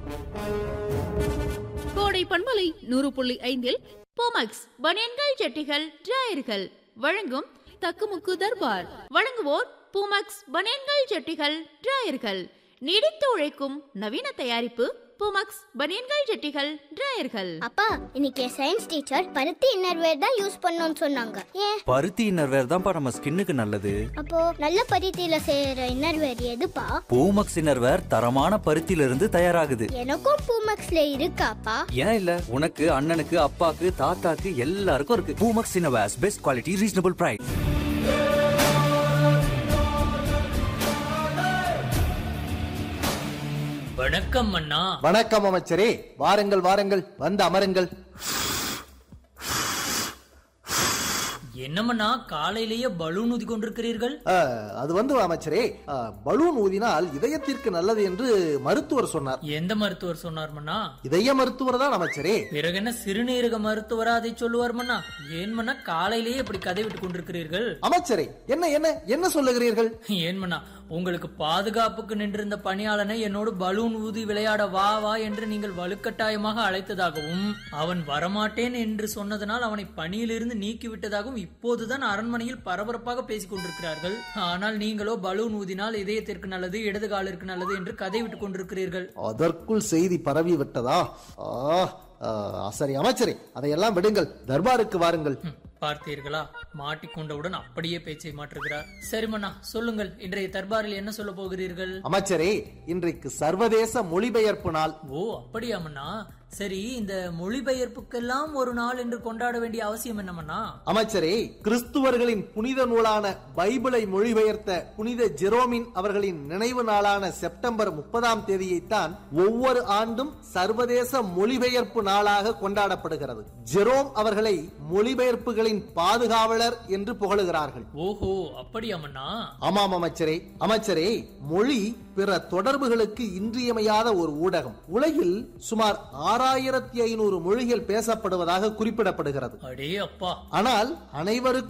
கோடை பண்பலை நூறு புள்ளி ஐந்தில் போமக்ஸ் பனியன்கள் ஜட்டிகள் டிராயர்கள் வழங்கும் தக்குமுக்கு தர்பார் வழங்குவோர் பூமக்ஸ் பனியன்கள் ஜட்டிகள் டிராயர்கள் நீடித்து உழைக்கும் நவீன தயாரிப்பு பூமக்ஸ் பனியன்கள் ஜட்டிகள் டிராயர்கள் அப்பா இன்னைக்கு சயின்ஸ் டீச்சர் பருத்தி இன்னர்வேர் தான் யூஸ் பண்ணணும்னு சொன்னாங்க ஏன் பருத்தி இன்னர்வேர் தான்ப்பா நம்ம ஸ்கின்னுக்கு நல்லது அப்போ நல்ல பருத்தியில செய்யற இன்னர்வேர் எதுப்பா பூமக்ஸ் இன்னர்வேர் தரமான பருத்தியில இருந்து தயாராகுது எனக்கும் பூமக்ஸ்ல இருக்காப்பா ஏன் இல்ல உனக்கு அண்ணனுக்கு அப்பாக்கு தாத்தாக்கு எல்லாருக்கும் இருக்கு Poomex innerwears best quality reasonable price வணக்கம் அண்ணா வணக்கம் அமைச்சரே வாருங்கள் வாருங்கள் வந்து அமருங்கள் என்னமண்ணா காலையிலேயே பலூன் ஊதி கொண்டிருக்கிறீர்கள் ஆ, அது வந்து அமைச்சரே ஆ, பலூன் ஊதினால் இதயத்திற்கு நல்லது என்று மருத்துவர் சொன்னார் எந்த மருத்துவர் சொன்னார் மண்ணா இதய மருத்துவர் தான் அமைச்சரே பிறகு என்ன சிறுநீரக மருத்துவரா அதை சொல்லுவார் மண்ணா ஏன் மண்ணா காலையிலேயே இப்படி கதை விட்டு கொண்டிருக்கிறீர்கள் அமைச்சரே என்ன என்ன என்ன சொல்லுகிறீர்கள் ஏன் மண்ணா உங்களுக்கு பாதுகாப்புக்கு நின்றிருந்த பணியாளனை என்னோடு பலூன் ஊதி விளையாட வா வா என்று நீங்கள் வலுக்கட்டாயமாக அழைத்ததாகவும் அவன் வரமாட்டேன் என்று சொன்னதனால் அவனை பணியிலிருந்து நீக்கிவிட்டதாகவும் இப்போதுதான் அரண்மனையில் பரபரப்பாக பேசிக் கொண்டிருக்கிறார்கள் ஆனால் நீங்களோ பலூன் ஊதினால் இதயத்திற்கு நல்லது இடது காலிற்கு நல்லது என்று கதை விட்டுக் கொண்டிருக்கிறீர்கள் அதற்குள் செய்தி பரவி விட்டதா ஆ, ஆ, சரி அமைச்சரே அதையெல்லாம் விடுங்கள் தர்பாருக்கு வாருங்கள் ம், பார்த்தீர்களா மாட்டிக்கொண்டவுடன் அப்படியே பேச்சை மாற்றுகிறார் சரி மன்னா சொல்லுங்கள் இன்றைய தர்பாரில் என்ன சொல்ல போகிறீர்கள் அமைச்சரே இன்றைக்கு சர்வதேச மொழிபெயர்ப்பு நாள் ஓ அப்படியா மன்னா சரி இந்த மொழிபெயர்ப்புக்கெல்லாம் ஒரு நாள் என்று கொண்டாட வேண்டிய அவசியம் என்ன மன்னா அமைச்சரே கிறிஸ்துவர்களின் புனித நூலான பைபிளை மொழிபெயர்த்த புனித ஜெரோமின் அவர்களின் நினைவு நாளான செப்டம்பர் முப்பதாம் தேதியைத்தான் ஒவ்வொரு ஆண்டும் சர்வதேச மொழிபெயர்ப்பு நாளாக கொண்டாடப்படுகிறது ஜெரோம் அவர்களை மொழிபெயர்ப்புகளின் பாதுகாவலர் என்று புகழுகிறார்கள் ஓஹோ அப்படியா மன்னா ஆமாம் அமைச்சரே அமைச்சரே மொழி பிற தொடர்புகளுக்கு இன்றியமையாத ஒரு ஊடகம் உலகில் சுமார் ஆறாயிரத்தி ஐநூறு மொழிகள் பேசப்படுவதாக குறிப்பிடப்படுகிறது அடே அப்பா ஆனால் அனைவருக்கும்